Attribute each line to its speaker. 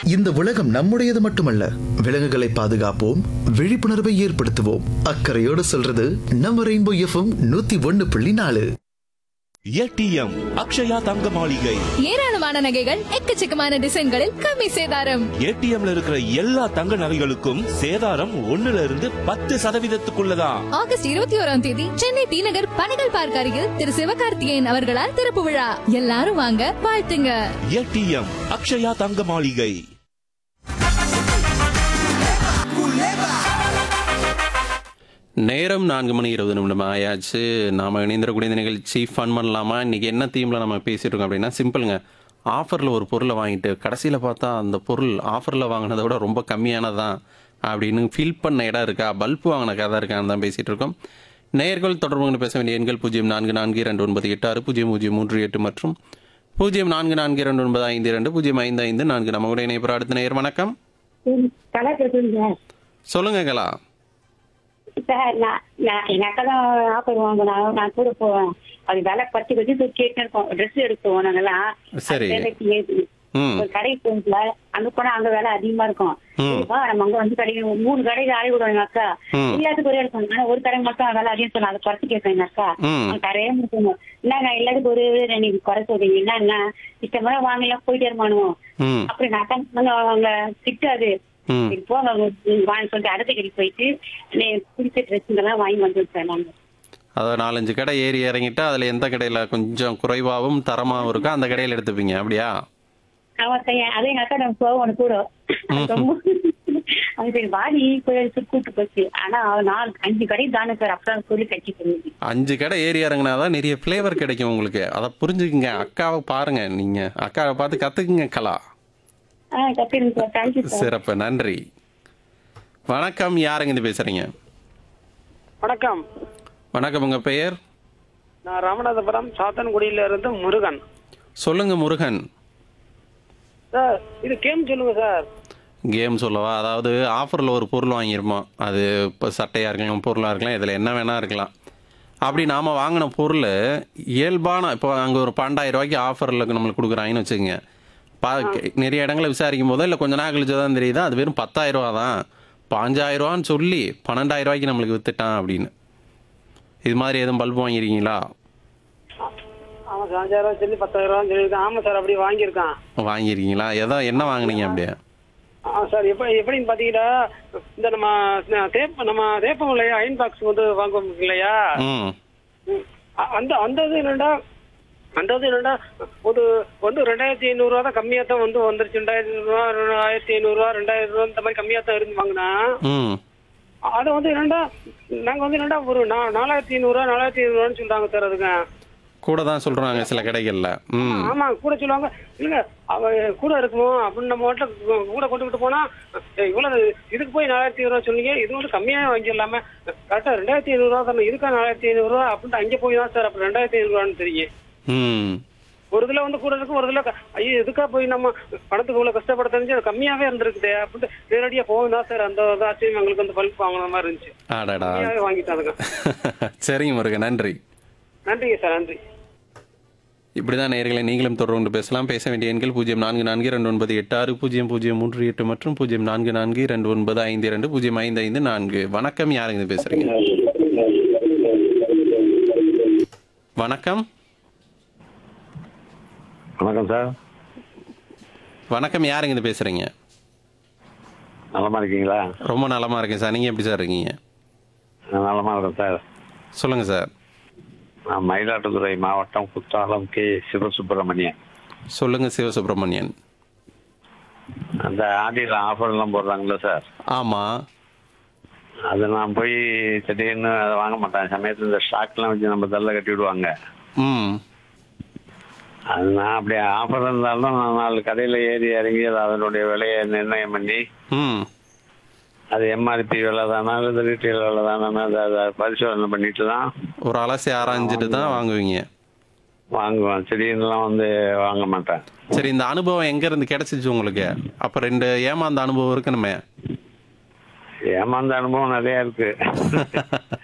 Speaker 1: இந்த உலகம் நம்முடையது மட்டுமல்ல விலங்குகளை பாதுகாப்போம் விழிப்புணர்வை ஏற்படுத்துவோம் அக்கறையோடு சொல்றது நம்ம ரெயின்போ எஃப்எம் நூத்தி ஒன்னு புள்ளி நாலு
Speaker 2: ஏடிஎம் அக்ஷயா தங்க மாளிகை
Speaker 3: ஏராளமான நகைகள் எக்கச்சக்கமான டிசைன்களில் கம்மி சேதாரம்
Speaker 2: ஏடிஎம்ல இருக்கிற எல்லா தங்க நகைகளுக்கும் சேதாரம் ஒண்ணுல இருந்து பத்து சதவீதத்துக்குள்ளதான்
Speaker 3: ஆகஸ்ட் இருபத்தி ஓராம் தேதி சென்னை டி நகர் பனகல் பார்க் அருகில் திரு சிவகார்த்திகேயன் அவர்களால் திறப்பு விழா எல்லாரும் வாங்க வாழ்த்துங்க
Speaker 2: ஏடிஎம் அக்ஷயா தங்க மாளிகை
Speaker 4: நேரம் நான்கு மணி இருபது நிமிடம் ஆயாச்சு நாம் இணைந்திரக்கூடிய இந்த நிகழ்ச்சி ஃபன் பண்ணலாமா இன்றைக்கி என்ன தீமில் நம்ம பேசிகிட்டு இருக்கோம் அப்படின்னா சிம்பிளுங்க ஆஃபரில் ஒரு பொருளை வாங்கிட்டு கடைசியில் பார்த்தா அந்த பொருள் ஆஃபரில் வாங்கினதை விட ரொம்ப கம்மியானதான் அப்படின்னு ஃபீல் பண்ண இடம் இருக்கா பல்ப் வாங்கின கதை இருக்கான்னு தான் பேசிகிட்டு இருக்கோம் நேயர்கள் தொடர்பு கொண்டு பேச வேண்டிய எண்கள் பூஜ்ஜியம் நான்கு நான்கு இரண்டு ஒன்பது எட்டு ஆறு பூஜ்ஜியம் பூஜ்ஜியம் மூன்று எட்டு மற்றும் பூஜ்ஜியம் நான்கு நான்கு இரண்டு ஒன்பது ஐந்து இரண்டு பூஜ்ஜியம் ஐந்து ஐந்து நான்கு நம்ம கூட இணைப்புற அடுத்த நேயர் வணக்கம்
Speaker 5: கலா பேசுறீங்க
Speaker 4: சொல்லுங்க கலா
Speaker 5: சார் நான் நான் எங்க அக்கா தான் ஆஃபர் வாங்கினாங்க நான் கூட போவேன் அது விலை பத்து பத்தி போய் கேட்டு இருக்கோம் ட்ரெஸ் எடுப்போம் நாங்கெல்லாம்
Speaker 4: சரி.
Speaker 5: அது விலைக்கு ஏத்தி.
Speaker 4: ம்
Speaker 5: ஒரு கடைக்கு போகல அங்க போனா அங்க விலை அதிகமா இருக்கும்
Speaker 4: ம்.
Speaker 5: சரிப்பா, நம்ம அங்க வந்து கடை மூணு கடைக்கு ஆளி விடுவோம் எங்க அக்கா
Speaker 4: ம்.
Speaker 5: எல்லாத்துக்கும் ஒரே இருக்கும் ஆனா ஒரு கடை மட்டும் விலை அதிகம் சொன்னா அதை குறைச்சு கேட்பேன் எங்க அக்கா
Speaker 4: ம்.
Speaker 5: அவங்க தரையே முடிக்கணும் என்னங்க எல்லாத்துக்கும் ஒரு ஒரு நீங்க குறை சொல்றீங்க என்னன்னா இஷ்டமா வாங்கலாம் போயிட்டே இருமானுவோம்
Speaker 4: ம்
Speaker 5: அப்படி நான் அக்கா சொன்னாங்க, அவங்க திட்டாது
Speaker 4: ம்
Speaker 5: சரி, போங்க உங்க வாங்கி சொல்லிட்டு அடுத்த கடைக்கு போயிட்டு நீ பிடிச்ச ட்ரெஸ்ஸுங்கெல்லாம் வாங்கி வந்து விட்டேன் நாங்க
Speaker 4: அதாவது நாலஞ்சு கடை ஏறி இறங்கிட்டா அதில் எந்த கடையில் கொஞ்சம் குறைவாகவும் தரமாகவும் இருக்கோ அந்த கடையில் எடுத்துப்பீங்க அப்படியா
Speaker 5: அவன் செய்ய- அதே எங்க அக்கா நம்ம போவோம் உனக்கு கூட ரொம்ப அவன் சரி வாடி கோயில் கூட்டு போச்சு ஆனா அவன் நாலு அஞ்சு கடை தானே சார் அப்பதான் சொல்லி கட்சி பண்ணிச்சு
Speaker 4: அஞ்சு கடை ஏறி இறங்கினா தான் நிறைய ஃப்ளேவர் கிடைக்கும் உங்களுக்கு அதை புரிஞ்சுக்குங்க அக்காவை பாருங்க நீங்கள் அக்காவை பார்த்து கற்றுக்குங்க கலா
Speaker 5: ஆஹ் கட்டிருங்க சார் தேங்க்யூ சார்
Speaker 4: சிறப்பு நன்றி வணக்கம் யாருங்க இது பேசுகிறீங்க
Speaker 6: வணக்கம்
Speaker 4: வணக்கம் உங்கள் பெயர்
Speaker 6: நான் ராமநாதபுரம் சாத்தன்குடியில இருந்து முருகன்
Speaker 4: சொல்லுங்க முருகன்
Speaker 6: சார் இது கேம் சொல்லுங்க சார்
Speaker 4: கேம் சொல்லவா அதாவது ஆஃபரில் ஒரு பொருள் வாங்கியிருப்போம் அது இப்போ சட்டையாக இருக்கலாம் பொருளாக இருக்கலாம் இதில் என்ன வேணா இருக்கலாம் அப்படி நாம் வாங்கின பொருள் இயல்பான இப்போ அங்கே ஒரு பன்னெண்டாயிரம் ரூபாய்க்கு ஆஃபரில் நம்மளுக்கு கொடுக்குறாங்கன்னு வச்சுக்கோங்க பா நிறைய இடங்களை விசாரிக்கும் போதோ இல்லை கொஞ்ச நாள் கழிச்சு தான் தெரியுதா அது வெறும் பத்தாயிரம் ரூபா தான் பாஞ்சாயிரம் ரூபான்னு சொல்லி பன்னெண்டாயிரம் ரூபாய்க்கு நம்மளுக்கு வித்துட்டான் அப்படின்னு இது மாதிரி எதுவும் பல்ப் வாங்கியிருக்கீங்களா
Speaker 6: ஆமா சார் அஞ்சாயிரம் ரூபாய் சொல்லி பத்தாயிரம் ரூபாய் சொல்லியிருக்கான் ஆமா சார் அப்படி வாங்கியிருக்கான்
Speaker 4: வாங்கியிருக்கீங்களா எதோ என்ன வாங்குனீங்க அப்படியே
Speaker 6: ஆ சார் எப்படி எப்படின்னு பாத்தீங்கன்னா இந்த நம்ம ந- தேப்ப நம்ம தேப்பம் இல்லையா அயன் பாக்ஸ் வந்து வாங்குவோம் இல்லையா
Speaker 4: ம்
Speaker 6: ம். அ- அந்த அந்த இது என்னடா அந்த இது என்னடா ஒரு வந்து ரெண்டாயிரத்தி ஐநூறுரூவா தான் கம்மியாக தான் வந்து வந்துருச்சு ரெண்டாயிரத்தி ஐநூறுரூவா ஆயிரத்தி ஐநூறுரூவா ரெண்டாயிரம் ரூபா இந்த மாதிரி கம்மியாக தான் இருந்து வாங்கினா
Speaker 4: ம்
Speaker 6: அதை வந்து என்னடா நாங்க வந்து என்னடா ஒரு நா- நாலாயிரத்தி ஐநூறுரூவா நாலாயிரத்தி ஐநூறுவான்னு சொல்றாங்க சார் அதுங்க
Speaker 4: கூட தான் சொல்கிறாங்க சில கடைகளில் ம்
Speaker 6: ஆமா கூட சொல்லுவாங்க இல்லைங்க அவ கூட இருக்குமோ அப்படின்னு நம்ம மட்டும் கூட கொண்டுகிட்டு போனா ஏய், இவ்வளவு இதுக்கு போய் நாலாயிரத்தி ஐநூறுவா சொன்னீங்க இது வந்து கம்மியா வாங்கிடலாம கரெக்டா ரெண்டாயிரத்தி ஐநூறுவா தானே இதுக்கா நாலாயிரத்தி ஐநூறுவா அப்படின்ட்டு அங்கே போய் தான் சார் அப்ப ரெண்டாயிரத்தி ஐநூறுவான்னு தெரியும்
Speaker 4: ம்
Speaker 6: ஒரு இதுல வந்து கூட இருக்கும் ஒரு இதுல க- ஐயோ இதுக்கா போய் நம்ம பணத்துக்கு இவ்வளவு கஷ்டப்பட தெரிஞ்சு அது கம்மியாவே இருந்திருக்குதே அப்படின்ட்டு நேரடியா போகும் தான் சார் அந்த இது ஆச்சரியம் எங்களுக்கு வந்து பல்ப் வாங்கின மாதிரி இருந்துச்சு
Speaker 4: ஆடாடா
Speaker 6: கம்மியாவே வாங்கிட்டாங்க
Speaker 4: சரிங்க முருகன் நன்றி
Speaker 6: நன்றிங்க சார் நன்றி
Speaker 4: இப்படிதான் நேர்களை நீங்களும் தொடர்ந்து பேசலாம் பேச வேண்டிய எண்கள் பூஜ்ஜியம் நான்கு நான்கு இரண்டு ஒன்பது எட்டு ஆறு பூஜ்ஜியம் பூஜ்ஜியம் மூன்று எட்டு மற்றும் பூஜ்ஜியம் நான்கு நான்கு இரண்டு ஒன்பது ஐந்து இரண்டு பூஜ்ஜியம் ஐந்து ஐந்து நான்கு வணக்கம் யாருங்க இது பேசுறீங்க வணக்கம்
Speaker 7: வணக்கம் சார்
Speaker 4: வணக்கம் யாருங்க இது பேசுறீங்க
Speaker 7: நலமா இருக்கீங்களா
Speaker 4: ரொம்ப நலமா இருக்கேன் சார் நீங்க எப்படி சார் இருக்கீங்க
Speaker 7: நான் நலமா இருக்கேன் சார்
Speaker 4: சொல்லுங்க சார்
Speaker 7: நான் மயிலாடுதுறை மாவட்டம் குத்தாலம் கே சிவசுப்பிரமணியன்
Speaker 4: சொல்லுங்க சிவசுப்பிரமணியன்
Speaker 7: அந்த ஆடியில் ஆஃபர்லாம் போடுறாங்களே சார்
Speaker 4: ஆமா
Speaker 7: அது நான் போய் திடீர்னு அதை வாங்க மாட்டேன் சமயத்தில் இந்த ஸ்டாக்லாம் வச்சு நம்ம தள்ள கட்டி விடுவாங்க
Speaker 4: ம்
Speaker 7: அது நான் அப்படி ஆஃபர் இருந்தாலும் நான் நாலு கடையில் ஏறி இறங்கி அது அதனுடைய விலையை நிர்ணயம் பண்ணி
Speaker 4: ம்
Speaker 7: அது எம்ஆர்பி விலை தானா இல்லை ரீட்டைல் விலை தானா அதை அதை பரிசோதனை பண்ணிட்டு தான்
Speaker 4: ஒரு அலசி ஆராய்ஞ்சிட்டு தான் வாங்குவீங்க
Speaker 7: வாங்குவேன் திடீர்னுலாம் வந்து வாங்க மாட்டேன்
Speaker 4: சரி இந்த அனுபவம் எங்க இருந்து கிடைச்சிச்சு உங்களுக்கு அப்ப ரெண்டு ஏமாந்த அனுபவம் இருக்கணுமே
Speaker 7: ஏமாந்த அனுபவம் நிறைய இருக்கு